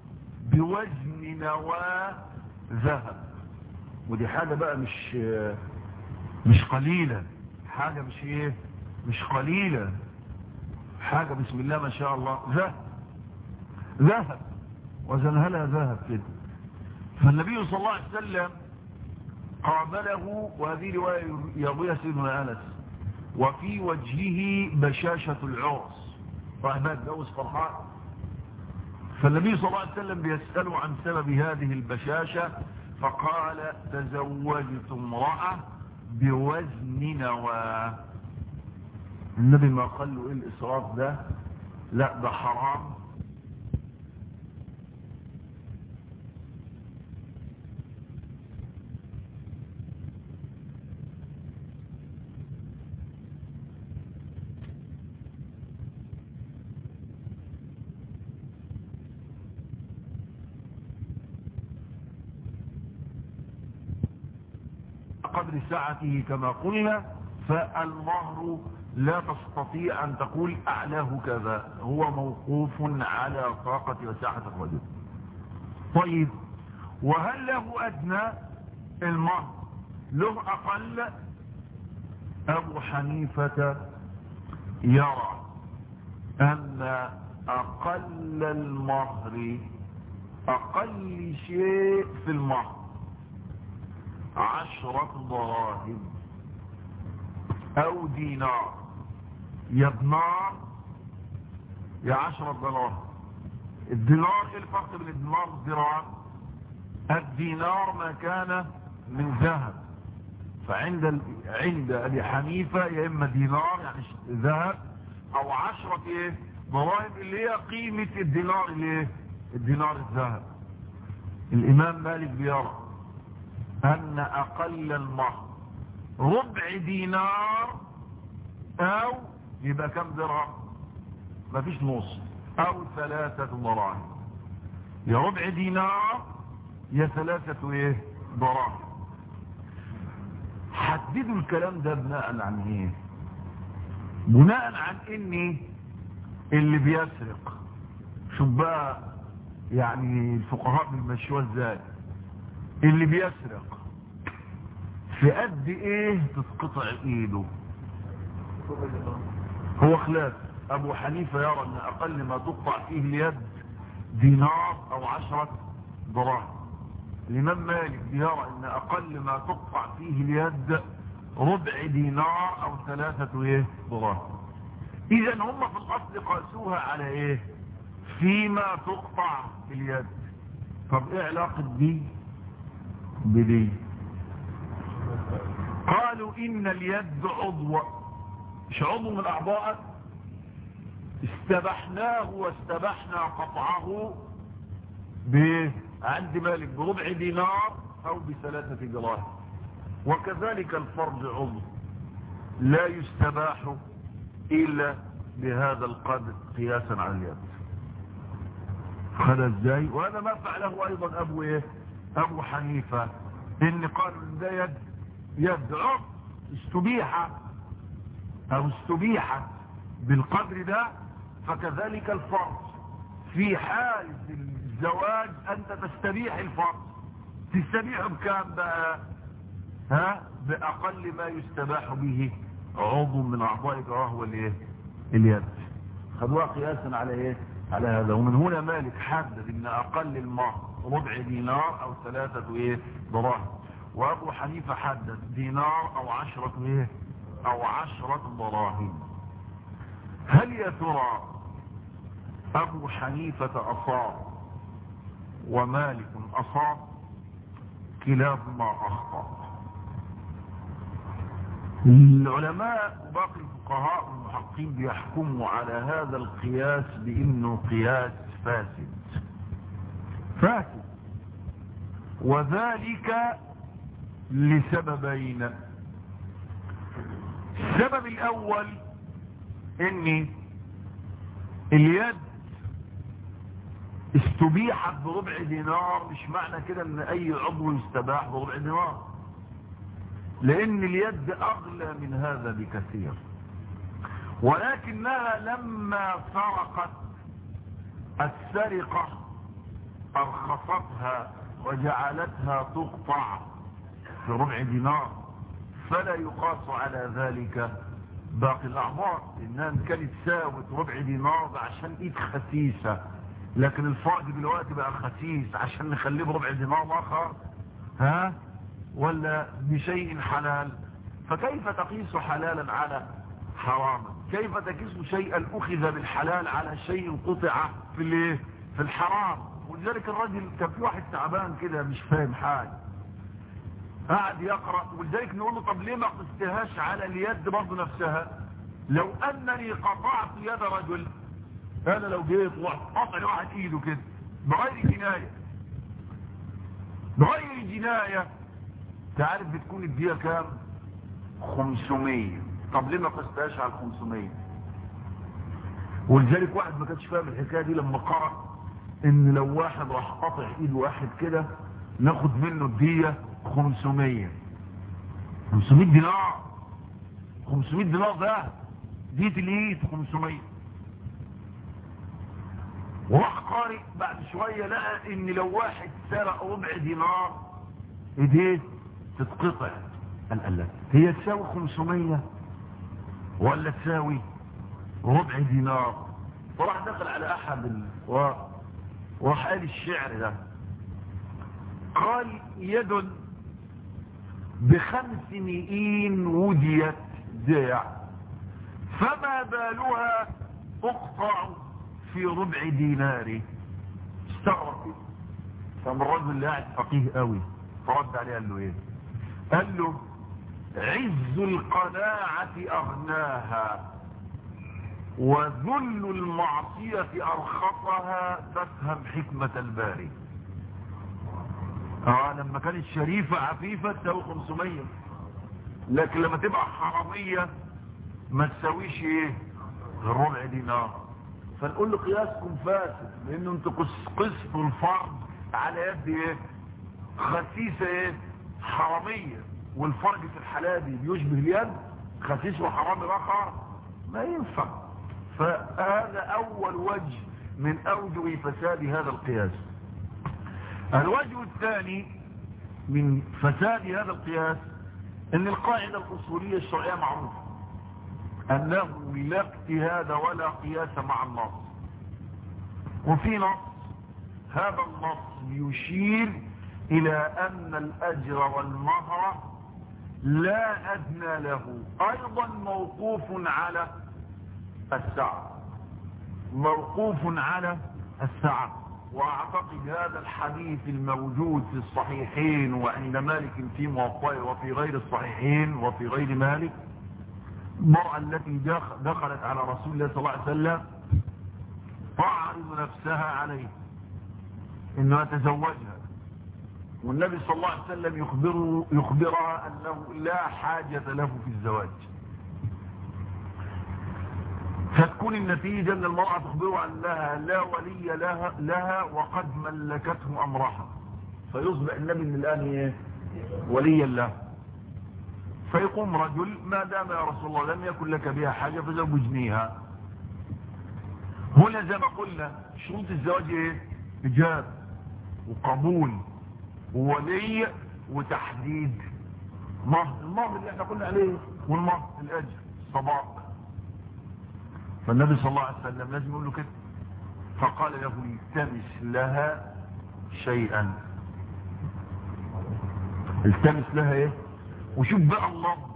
بوزن نواة ذهب ودي حاجة بقى مش مش قليلة حاجة مش ايه مش قليلة حاجة بسم الله ما شاء الله ذهب ذهب وزنها لها ذهب كده فالنبي صلى الله عليه وسلم قابله وهذه رواية يرويها سيدنا أنس وفي وجهه بشاشة العرس راح بقى اتجوز فرحان فالنبي صلى الله عليه وسلم بيسأله عن سبب هذه البشاشة فقال تزوجت امرأة بوزن نواة النبي ما قال له ايه الاسراف ده لا ده حرام قدر ساعته كما قلنا فالمهر لا تستطيع أن تقول أعلاه كذا هو موقوف على طاقة وساعة الرجل طيب وهل له أدنى المهر له أقل أبو حنيفة يرى أن أقل المهر أقل شيء في المهر عشرة دراهم أو دينار يا دينار يا عشرة دراهم الدينار ايه الفرق بين الدينار والدرهم الدينار ما كان من ذهب فعند ال... عند ابي حنيفه يا اما دينار يعني ذهب او عشرة ايه دراهم اللي هي قيمه الدينار الايه الدينار الذهب الامام مالك بيرى ان اقل المهر ربع دينار او يبقى كم درهم مفيش نص او ثلاثة دراهم يا ربع دينار يا ثلاثة ايه دراهم حددوا الكلام ده بناء عن ايه بناء عن ان اللي بيسرق شوف بقى يعني الفقهاء بيمشوها ازاي اللي بيسرق في قد ايه تتقطع ايده هو خلاف ابو حنيفة يرى ان اقل ما تقطع فيه اليد دينار او عشرة دراهم الامام مالك يرى ان اقل ما تقطع فيه اليد ربع دينار او ثلاثة ايه دراهم اذا هم في الاصل قاسوها على ايه فيما تقطع اليد طب ايه علاقة دي بدي قالوا ان اليد عضو مش عضو من اعضائك استبحناه واستبحنا قطعه ب عند مالك بربع دينار او بثلاثة دراهم وكذلك الفرج عضو لا يستباح الا بهذا القدر قياسا على اليد خذ ازاي وهذا ما فعله ايضا ابو ايه ابو حنيفة ان قالوا ان ده يد يد عضو استبيح او استبيحت بالقدر ده فكذلك الفرج في حال الزواج انت تستبيح الفرج تستبيح بكام بقى ها باقل ما يستباح به عضو من اعضائك وهو الايه اليد خدوها قياسا على ايه على هذا ومن هنا مالك حدد ان اقل المهر ربع دينار او ثلاثة ايه دراهم وابو حنيفة حدد دينار او عشرة ايه او عشرة دراهم هل يا ترى ابو حنيفة اصاب ومالك اصاب كلاهما اخطأ العلماء وباقي الفقهاء والمحققين بيحكموا على هذا القياس بانه قياس فاسد فاسد وذلك لسببين السبب الاول ان اليد استبيحت بربع دينار مش معنى كده ان اي عضو يستباح بربع دينار لان اليد اغلى من هذا بكثير ولكنها لما سرقت السرقة ارخصتها وجعلتها تقطع في ربع دينار فلا يقاس على ذلك باقي الاعمار انها كانت ساوت ربع دينار عشان ايد خسيسة لكن الفرد دلوقتي بقى خسيس عشان نخليه بربع دينار اخر ها ولا بشيء حلال فكيف تقيس حلالا على حراما كيف تقيس شيئا اخذ بالحلال على شيء قطع في الايه في الحرام ولذلك الراجل كان في واحد تعبان كده مش فاهم حاجه قاعد يقرأ ولذلك نقول له طب ليه ما قستهاش على اليد برضه نفسها لو انني قطعت يد رجل انا لو جيت وقطع واحد ايده كده بغير جناية بغير جناية تعرف بتكون الدية كام 500 طب ليه ما قستهاش على 500 ولذلك واحد ما كانش فاهم الحكاية دي لما قرأ ان لو واحد راح قطع ايد واحد كده ناخد منه الدية 500 500 دينار 500 دينار ده دية الايد 500 وراح قارئ بعد شوية لقى ان لو واحد سرق ربع دينار ايديه تتقطع قال قال لا هي تساوي 500 ولا تساوي ربع دينار وراح دخل على احد ال... وراح قال الشعر ده قال يد بخمس مئين وديت داع فما بالها تقطع في ربع دينار استغرب فمن الرجل اللي قاعد فقيه قوي فرد عليه قال له ايه قال له عز القناعة اغناها وذل المعصية ارخصها تفهم حكمة الباري اه لما كانت شريفة عفيفة تساوي 500 لكن لما تبقى حرامية ما تساويش ايه غير ربع دينار فنقول له قياسكم فاسد لانه انتوا قسطوا الفرد على يد ايه خسيسة ايه حرامية والفرج في الحلال دي بيشبه اليد خسيس وحرامي اخر ما ينفع فهذا اول وجه من اوجه فساد هذا القياس الوجه الثاني من فساد هذا القياس ان القاعدة الاصولية الشرعية معروفة انه لا اجتهاد ولا قياس مع النص وفي نص هذا النص يشير الى ان الاجر والمهر لا ادنى له ايضا موقوف على السعر موقوف على السعر واعتقد هذا الحديث الموجود في الصحيحين وعند مالك في موطئه وفي غير الصحيحين وفي غير مالك المرأة التي دخلت على رسول الله صلى الله عليه وسلم تعرض نفسها عليه انها تزوجها والنبي صلى الله عليه وسلم يخبره يخبرها انه لا حاجة له في الزواج فتكون النتيجة ان المرأة تخبره انها لا ولي لها, لها وقد ملكته امرها فيصبح النبي من الان ايه وليا له فيقوم رجل ما دام يا رسول الله لم يكن لك بها حاجة فزوجنيها هنا زي ما قلنا شروط الزواج ايه اجاب وقبول وولي وتحديد مهر المهر اللي احنا قلنا عليه والمهر الاجر صباق فالنبي صلى الله عليه وسلم لازم يقول له كده فقال له التمس لها شيئا التمس لها ايه وشوف بقى اللفظ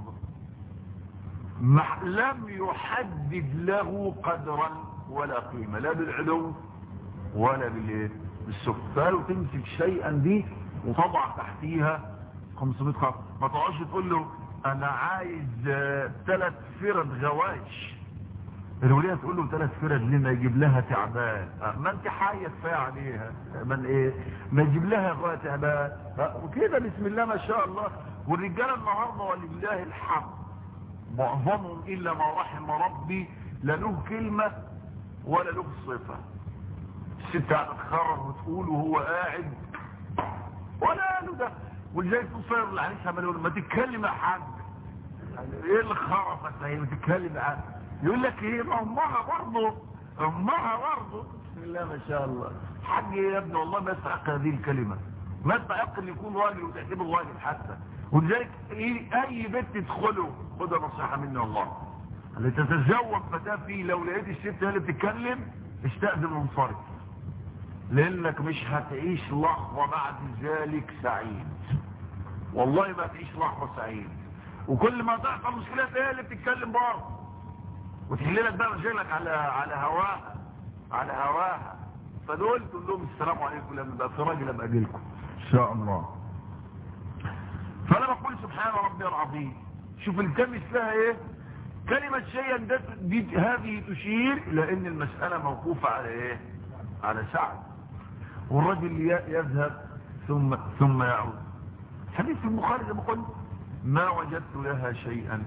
لم يحدد له قدرا ولا قيمة لا بالعلو ولا بالايه بالسفل فقالوا تمسك شيئا دي وطبع تحتيها 500 خط ما تقعدش تقول له انا عايز ثلاث فرد غواش الولية تقول له ثلاث فرد ليه ما يجيب لها تعبان ما انت حاية كفايه عليها من ايه ما يجيب لها غواية تعبان وكده بسم الله ما شاء الله والرجالة النهاردة ولله الحمد معظمهم الا ما رحم ربي لا له كلمة ولا له صفة الست هتتخرج وتقول وهو قاعد ولا له ده ولذلك تصير العريس عمال ما تتكلم يا حاج ايه الخرفة هي ما تتكلم يا يقول لك ايه ما امها برضه امها برضه بسم الله ما شاء الله حاج يا ابني والله ما يستحق هذه الكلمة ما يستحق ان يكون راجل وتعتبره راجل حتى ولذلك ايه اي بيت تدخله خدها نصيحة مني والله اللي تتزوج فتاة فيه لو لقيت الست هي اللي بتتكلم استأذن وانصرف لانك مش هتعيش لحظة بعد ذلك سعيد والله ما تعيش لحظة سعيد وكل ما تحصل مشكلة هي اللي بتتكلم برضه وتحل لك بقى مشاكلك على على هواها على هواها فدول تقول لهم السلام عليكم لما بقى في راجل ابقى اجيلكم ان شاء الله فانا بقول سبحان ربي العظيم شوف التمس لها ايه كلمة شيئا دي هذه تشير الى ان المسألة موقوفة على ايه على سعد والرجل يذهب ثم ثم يعود حديث في البخاري زي ما قلت ما وجدت لها شيئا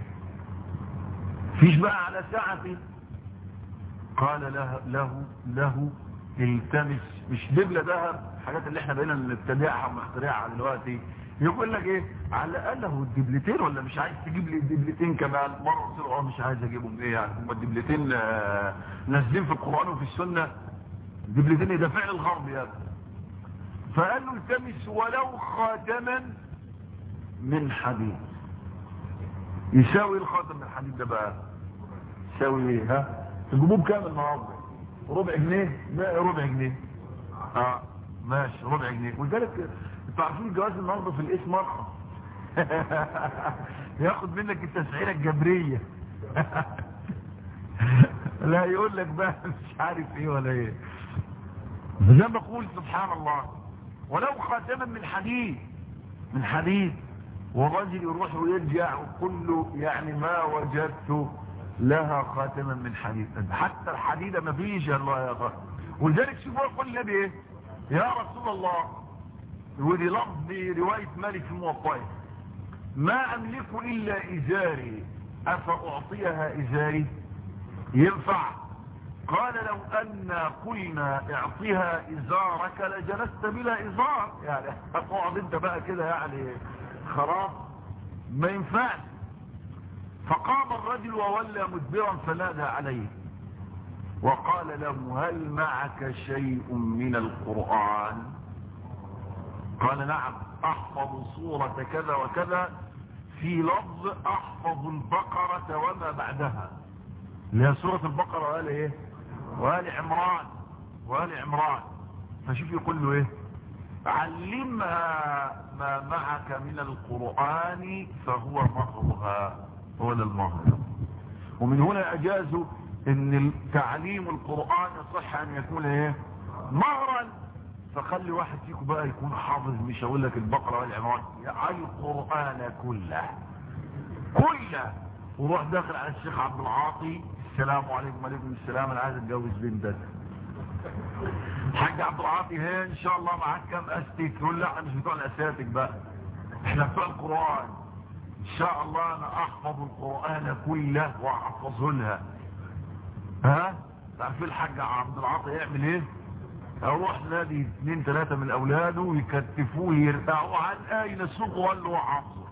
فيش بقى على ساعتي قال له له له التمس مش دبلة ذهب الحاجات اللي احنا بقينا نبتدعها ونخترعها دلوقتي يقول لك ايه على الاقل هو الدبلتين ولا مش عايز تجيب لي الدبلتين كمان مره قلت له اه مش عايز اجيبهم ايه يعني هم الدبلتين آه نازلين في القران وفي السنه الدبلتين ايه ده فعل الغرب يا ابني فقال له التمس ولو خاتما من حديد يساوي الخاتم من الحديد ده بقى يساوي ايه ها تجيبوه بكام النهارده ربع جنيه لا ربع جنيه اه ماشي ربع جنيه ولذلك انتوا عارفين الجواز النهارده في الاسم مرخص ياخد منك التسعيره الجبريه لا يقول لك بقى مش عارف ايه ولا ايه زي ما بقول سبحان الله ولو خاتما من حديد من حديد والرجل يروح ويرجع ويقول له يعني ما وجدت لها خاتما من حديد حتى الحديدة ما فيش الله يا غير ولذلك شوفوا يقول النبي ايه يا رسول الله ودي لفظ رواية مالك في الموطئ ما املك الا ازاري افاعطيها ازاري ينفع قال لو ان قلنا اعطيها ازارك لجلست بلا ازار يعني هتقعد انت بقى كده يعني خلاص ما ينفعش فقام الرجل وولى مدبرا فنادى عليه وقال له هل معك شيء من القرآن قال نعم احفظ صورة كذا وكذا في لفظ احفظ البقرة وما بعدها اللي هي سورة البقرة وقال ايه وقال عمران وقال عمران فشوف يقول له ايه علمها ما معك من القرآن فهو مهرها هو ده المهر ومن هنا اجازوا ان تعليم القرآن يصح ان يكون ايه مهرا فخلي واحد فيكم بقى يكون حافظ مش هقول لك البقرة والعمران يعني القرآن كله كله وروح داخل على الشيخ عبد العاطي السلام عليكم وعليكم السلام انا عايز اتجوز بنتك حاج عبد العاطي هي ان شاء الله معاك كام استيك يقول لا احنا مش بتوع الاساتك بقى احنا بتوع القرآن ان شاء الله انا احفظ القرآن كله واحفظه لها ها تعرفين الحاج عبد العاطي يعمل ايه اروح نادي اثنين ثلاثة من اولاده ويكتفوه يرتاحوا عن اين السوق وقال له حافظه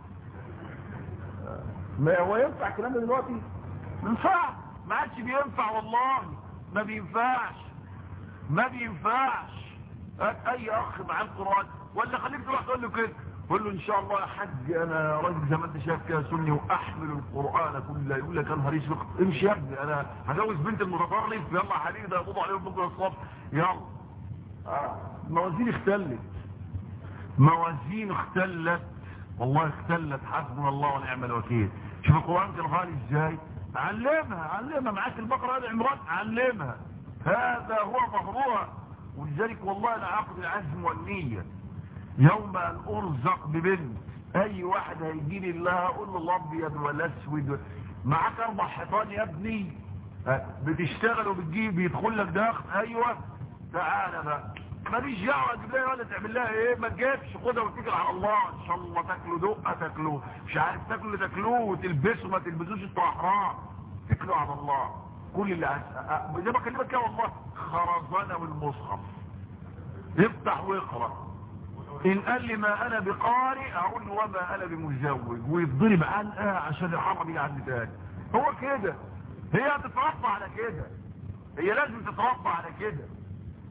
ما هو ينفع الكلام ده دلوقتي ما ينفع ما عادش بينفع والله ما بينفعش ما بينفعش هات اي اخ معاه القران ولا خليك تروح تقول له كده قول له ان شاء الله يا حاج انا راجل زي ما انت شايف كده سني واحمل القران كله يقول لك انا هريش امشي يا ابني انا هجوز بنت المتطرف يلا يا حبيبي ده يقبضوا عليهم بكره الصبح يلا آه. موازين اختلت موازين اختلت والله اختلت حسبنا الله ونعم الوكيل شوف القران كان غالي ازاي علمها علمها معاك البقره هذا عمران علمها هذا هو مهرها ولذلك والله انا عاقد العزم والنيه يوم ان ارزق ببنت اي واحد هيجي لي الله اقول له الابيض ولا اسود معاك اربع حيطان يا ابني بتشتغل وبتجيب يدخل لك دخل ايوه تعالى بقى ماليش دعوه تجيب لها ولا تعمل لها ايه ما تجيبش خدها واتكل على الله ان شاء الله تاكلوا دقه تاكلوا مش عارف تاكلوا تاكلوه وتلبسوا ما تلبسوش انتوا احرار اتكلوا على الله كل اللي عايز زي ما بكلمك كده والله خرزانه والمصحف افتح واقرا ان قال لي ما انا بقارئ اقول له وما انا بمزوج ويتضرب عنقه عشان الحرم يجي عند تاني هو كده هي هتتربى على كده هي لازم تتربى على كده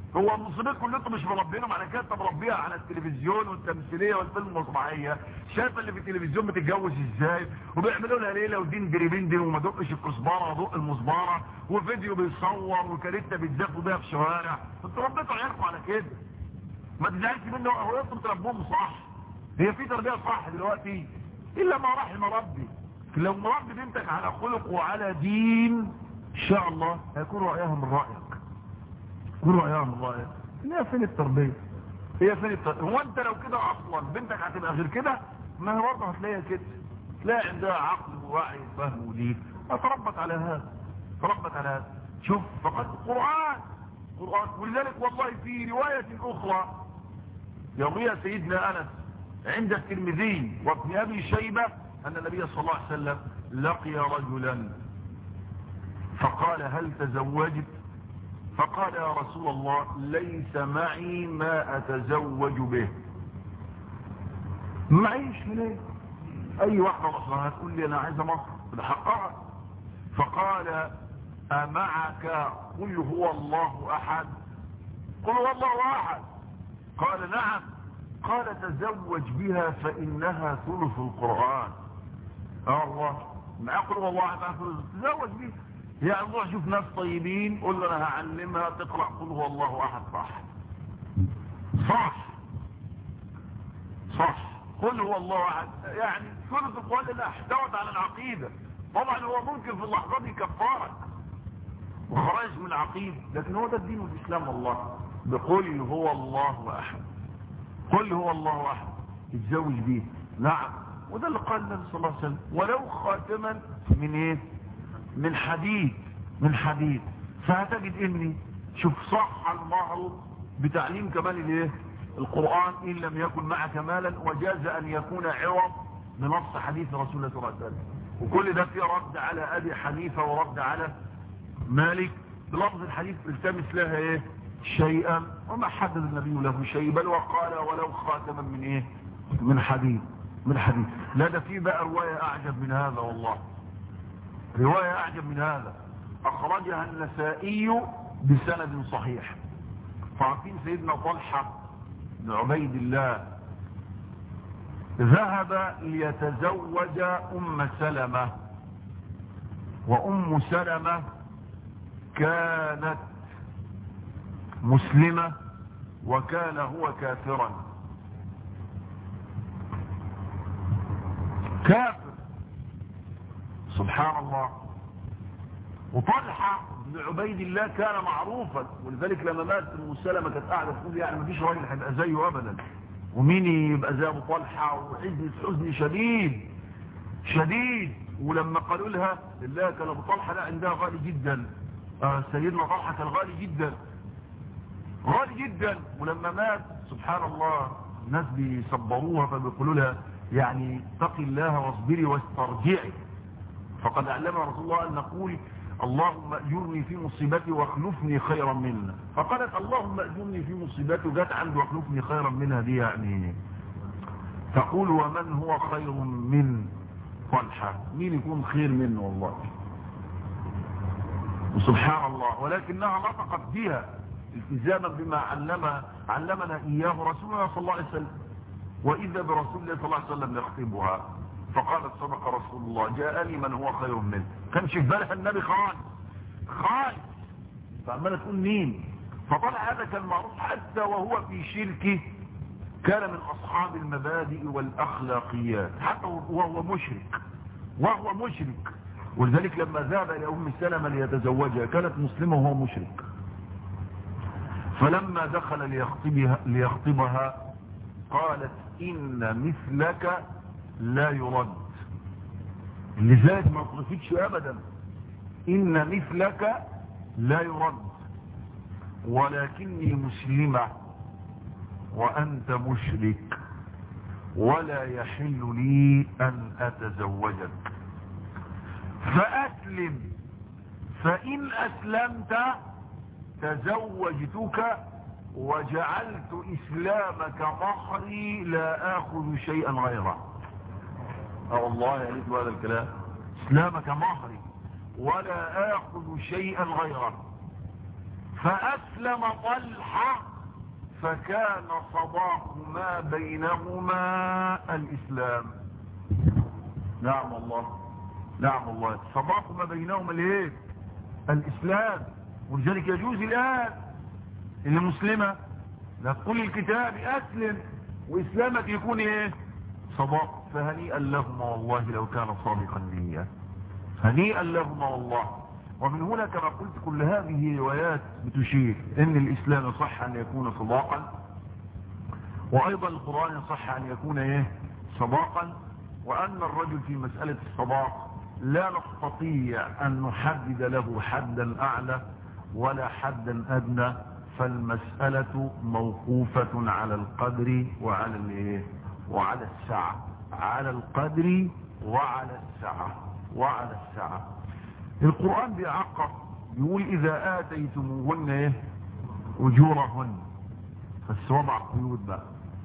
هو مصيبتكم ان انتم مش مربينهم على كده انت مربيها على التلفزيون والتمثيليه والفيلم المسرحيه شايف اللي في التلفزيون بتتجوز ازاي وبيعملوا لها ليله ودين دريبين وما دقش الكزبره ودق المصباره وفيديو بيصور وكاريتا بيتزفوا بيها في شوارع انتوا ربيتوا عيالكم على كده ما تزعلش منه هو انتم تربوهم صح هي في تربيه صح دلوقتي الا ما رحم ربي لو مربي بنتك على خلق وعلى دين ان شاء الله هيكون رايها من رايك يكون رايها من رايك هي فين التربيه هي فين التربيه هو انت لو كده اصلا بنتك هتبقى غير كده ما هي برضه هتلاقيها كده تلاقي عندها عقل ووعي وفهم ودين اتربت على هذا تربت على هذا شوف فقد قران قران ولذلك والله في روايه اخرى يرويها سيدنا انس عند الترمذي وابن ابي شيبه ان النبي صلى الله عليه وسلم لقي رجلا فقال هل تزوجت فقال يا رسول الله ليس معي ما اتزوج به معيش ليه اي واحدة مصرها هتقول لي انا عايزة مصر بحقها فقال امعك قل هو الله احد قل هو الله احد قال نعم قال تزوج بها فانها ثلث القرآن اه الله معاه قل هو الله احد تزوج بها يعني نروح شوف ناس طيبين قول له انا هعلمها تقرأ قل هو الله احد صح صح صح قل هو الله احد يعني ثلث القرآن اللي احتوت على العقيدة طبعا هو ممكن في اللحظة دي كفارك وخرج من العقيدة لكن هو ده الدين والاسلام والله بقول هو الله احد قل هو الله احد يتزوج بيه نعم وده اللي قال النبي صلى الله عليه وسلم ولو خاتما من ايه من حديد من حديد فهتجد اني شوف صح المهر بتعليم كمان الايه القرآن ان لم يكن مع كمالا وجاز ان يكون عوض بنص حديث رسول الله صلى الله عليه وسلم وكل ده فيه رد على ابي حنيفة ورد على مالك بلفظ الحديث التمس لها ايه شيئا وما حدد النبي له شيء بل وقال ولو خاتما من ايه من حديد من حديد لا ده فيه بقى رواية اعجب من هذا والله رواية أعجب من هذا أخرجها النسائي بسند صحيح فعارفين سيدنا طلحة بن عبيد الله ذهب ليتزوج أم سلمة وأم سلمة كانت مسلمة وكان هو كافرا كافر سبحان الله وطلحة بن عبيد الله كان معروفا ولذلك لما مات ام سلمة كانت قاعدة تقول يعني مفيش راجل هيبقى زيه ابدا ومين يبقى زي ابو طلحة وحزن حزن شديد شديد ولما قالوا لها لله كان ابو طلحة لا عندها غالي جدا آه سيدنا طلحة كان غالي جدا غالي جدا ولما مات سبحان الله الناس بيصبروها فبيقولوا لها يعني اتقي الله واصبري واسترجعي فقد علمنا رسول الله أن نقول اللهم أجرني في مصيبتي واخلفني خيرا منها فقالت اللهم أجرني في مصيبتي وجات عنده واخلفني خيرا منها دي يعني تقول ومن هو خير من طلحة مين يكون خير منه والله وسبحان الله ولكنها نطقت بها التزاما بما علم علمنا إياه رسول الله صلى الله عليه وسلم وإذا برسول الله صلى الله عليه وسلم يخطبها فقالت صدق رسول الله جاءني من هو خير منه كانش في بالها النبي خالص خالص فعمالة تقول مين فطلع هذا كان معروف حتى وهو في شركه كان من أصحاب المبادئ والأخلاقيات حتى وهو مشرك وهو مشرك ولذلك لما ذهب إلى أم سلمة ليتزوجها كانت مسلمة وهو مشرك فلما دخل ليخطبها, ليخطبها قالت إن مثلك لا يرد لذلك ما اطرفتش ابدا ان مثلك لا يرد ولكني مسلمة وانت مشرك ولا يحل لي ان اتزوجك فاسلم فان اسلمت تزوجتك وجعلت اسلامك مهري لا اخذ شيئا غيره اه والله يا ريت هذا الكلام اسلامك مهري ولا اخذ شيئا غيره فأسلم طلحة فكان صداق ما بينهما الإسلام نعم الله نعم الله صداق ما بينهما الايه الإسلام ولذلك يجوز الآن إن المسلمة لا تقول الكتاب أسلم وإسلامك يكون إيه صداق فهنيئا لهما والله لو كان صادقا نية هنيئا لهما والله ومن هنا كما قلت كل هذه روايات بتشير ان الاسلام صح ان يكون صداقا وايضا القرآن صح ان يكون ايه صداقا وان الرجل في مسألة الصداق لا نستطيع ان نحدد له حدا اعلى ولا حدا ادنى فالمسألة موقوفة على القدر وعلى الايه وعلى السعة على القدر وعلى السعة وعلى السعة القرآن بيعقب يقول إذا آتيتموهن إيه أجورهن بس وضع قيود بقى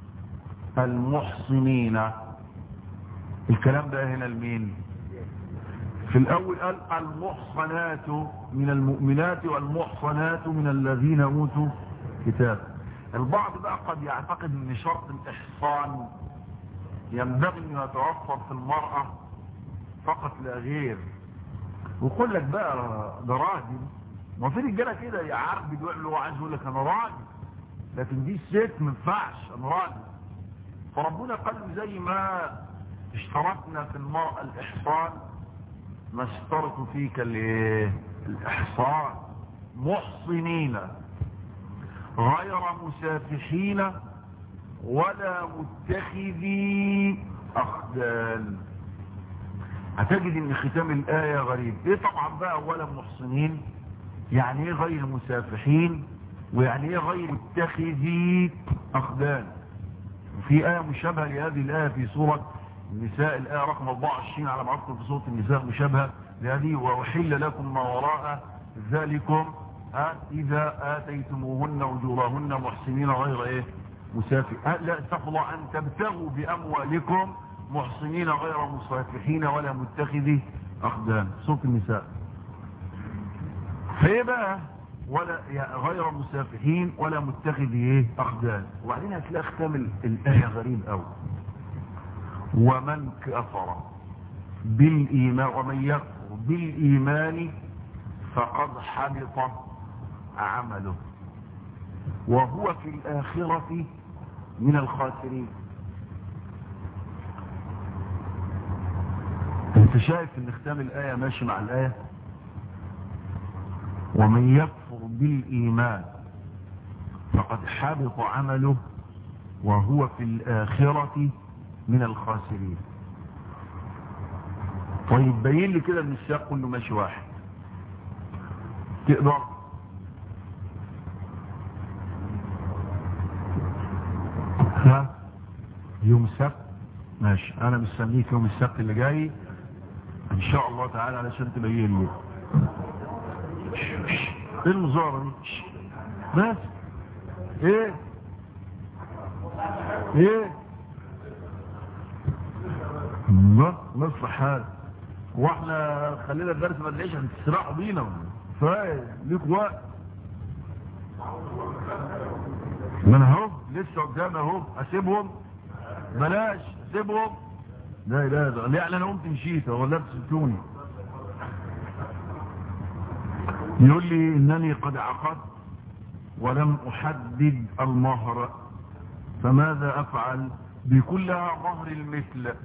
المحصنين الكلام ده هنا لمين في الأول قال المحصنات من المؤمنات والمحصنات من الذين أوتوا كتاب البعض بقى قد يعتقد ان شرط الإحصان ينبغي أن يتوفر في المرأة فقط لا غير ويقول لك بقى ده راجل ما في رجاله كده يعرب يقول له عايز يقول لك انا راجل لكن دي الست ما ينفعش انا راجل فربنا قال له زي ما اشترطنا في المرأة الإحصان ما اشترطوا فيك الايه الإحصان محصنين غير مسافحين ولا متخذي أخدان هتجد ان ختام الآية غريب ايه طبعا بقى اولا محصنين يعني ايه غير مسافحين ويعني ايه غير متخذي اخدان وفي آية مشابهة لهذه الآية في سورة النساء الآية رقم 24 على ما أذكر في سورة النساء مشابهة لهذه وأحل لكم ما وراء ذلكم ها إذا آتيتموهن أجورهن محسنين غير إيه مسافر لا استغفر الله أن تبتغوا بأموالكم محسنين غير مصافحين ولا متخذي أخدان سورة النساء فإيه بقى ولا يعني غير مسافحين ولا متخذي ايه أخدان وبعدين هتلاقي ختام الآية غريب أوي ومن كفر بالإيمان ومن يكفر بالإيمان فقد حبط عمله وهو في الآخرة من الخاسرين انت شايف ان ختام الآية ماشي مع الآية ومن يكفر بالإيمان فقد حبط عمله وهو في الآخرة من الخاسرين طيب بين لي كده من السياق كله ماشي واحد تقدر ها يوم السبت ماشي انا مستنيك يوم السبت اللي جاي ان شاء الله تعالى علشان تبين لي ايه المزارة دي بس ايه ايه ما نصح حال واحنا خلينا الدرس ما نلاقيش هتسرحوا بينا فاهم ليك وقت ما انا اهو لسه قدامي اهو اسيبهم بلاش اسيبهم لا لا لا ليه انا قمت مشيت ولا بتسيبوني يقول لي انني قد عقدت ولم احدد المهر فماذا افعل بكلها مهر المثل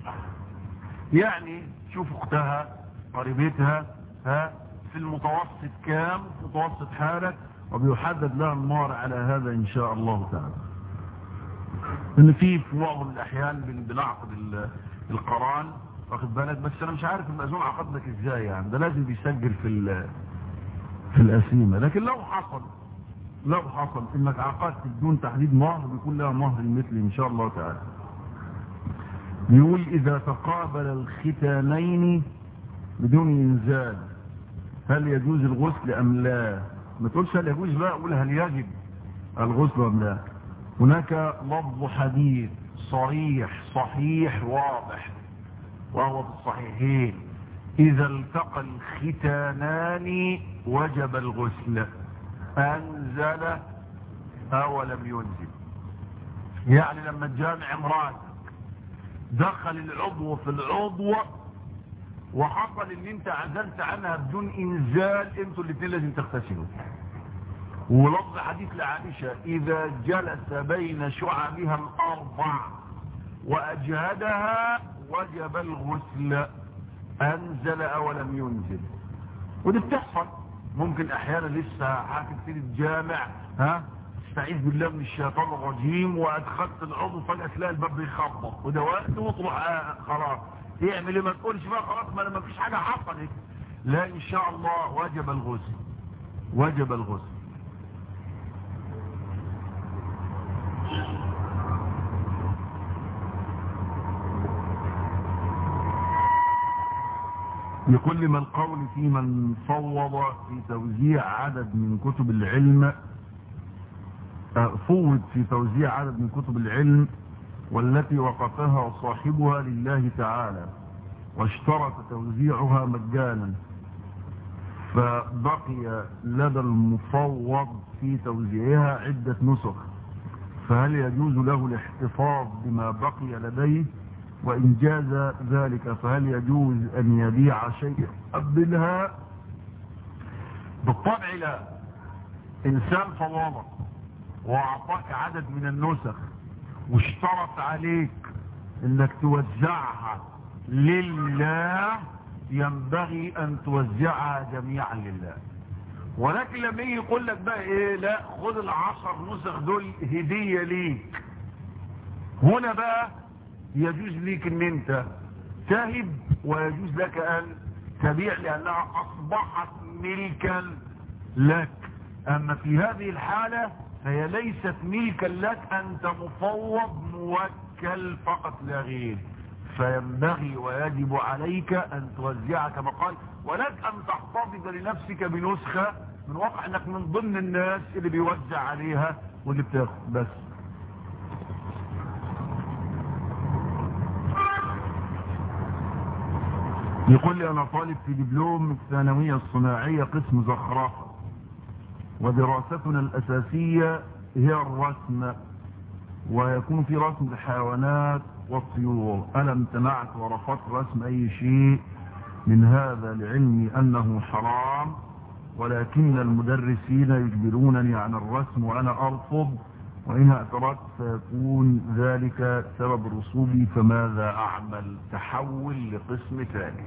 يعني شوف اختها قريبتها ها في المتوسط كام في متوسط حالك وبيحدد لها المهر على هذا ان شاء الله تعالى ان في في معظم الاحيان بنعقد القران واخد بالك بس انا مش عارف المأذون عقد لك ازاي يعني ده لازم بيسجل في في القسيمه لكن لو حصل لو حصل انك عقدت بدون تحديد مهر بيكون لها مهر المثل ان شاء الله تعالى بيقول اذا تقابل الختانين بدون انزال هل يجوز الغسل ام لا ما تقولش هل يجوز بقى قول هل يجب الغسل ام لا هناك لفظ حديث صريح صحيح واضح وهو في الصحيحين اذا التقى الختانان وجب الغسل أنزل أو لم ينزل يعني لما تجامع امرأتك دخل العضو في العضو وحصل ان انت عزلت عنها بدون انزال انتوا الاثنين لازم تغتسلوا ولفظ حديث لعائشة اذا جلس بين شعبها الاربع واجهدها وجب الغسل انزل او لم ينزل ودي بتحصل ممكن احيانا لسه حاكم في الجامع ها استعيذ بالله من الشيطان الرجيم وادخلت العضو فجأة تلاقي الباب بيخبط وده وقت وتروح آه خلاص تعمل ايه ما تقولش بقى خلاص ما ما فيش حاجة حصلت لا ان شاء الله وجب الغسل وجب الغسل لكل ما القول في من فوض في توزيع عدد من كتب العلم فوض في توزيع عدد من كتب العلم والتي وقفها صاحبها لله تعالى واشترط توزيعها مجانا فبقي لدى المفوض في توزيعها عدة نسخ فهل يجوز له الاحتفاظ بما بقي لديه وإن جاز ذلك فهل يجوز أن يبيع شيء قبلها بالطبع لا إنسان فواضك وأعطاك عدد من النسخ واشترط عليك انك توزعها لله ينبغي ان توزعها جميعا لله ولكن لما يجي يقول لك بقى ايه لا خد العشر نسخ دول هدية ليك هنا بقى يجوز ليك ان انت تهب ويجوز لك ان تبيع لانها اصبحت ملكا لك اما في هذه الحالة فهي ليست ملكا لك انت مفوض موكل فقط لا غير فينبغي ويجب عليك ان توزعها كما قال ولك ان تحتفظ لنفسك بنسخة من واقع انك من ضمن الناس اللي بيوزع عليها واللي بتاخد بس يقول لي انا طالب في دبلوم الثانوية الصناعية قسم زخرفة ودراستنا الاساسية هي الرسم ويكون في رسم الحيوانات والطيور انا امتنعت ورفضت رسم اي شيء من هذا لعلمي انه حرام ولكن المدرسين يجبرونني عن الرسم وانا ارفض وان اعترضت فيكون ذلك سبب رسوبي فماذا اعمل تحول لقسم ثاني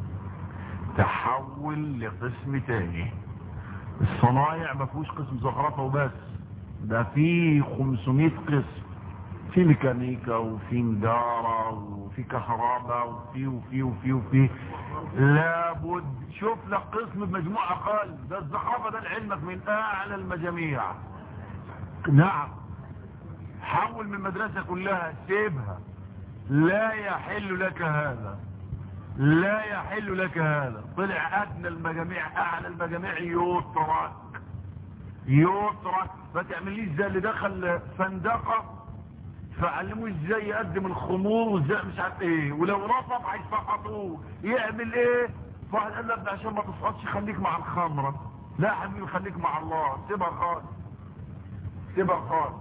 تحول لقسم ثاني الصنايع ما فيهوش قسم زخرفه وبس ده في 500 قسم في ميكانيكا وفي نجارة وفي كهرباء وفي وفي وفي وفي لابد شوف لك قسم بمجموعة اقل ده الزخرفة ده لعلمك من اعلى المجاميع نعم حول من المدرسة كلها سيبها لا يحل لك هذا لا يحل لك هذا طلع ادنى المجاميع اعلى المجاميع يترك يترك ما تعمليش زي اللي دخل فندقة فعلموه ازاي يقدم الخمور وازاي مش عارف ايه ولو رفض هيسقطوه يعمل ايه فواحد قال له عشان ما تسقطش خليك مع الخمرة لا حبيبي خليك مع الله سيبها خالص سيبها خالص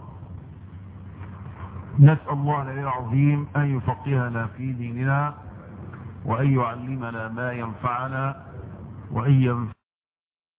نسأل الله العلي العظيم أن يفقهنا في ديننا وأن يعلمنا ما ينفعنا وأن ينفعنا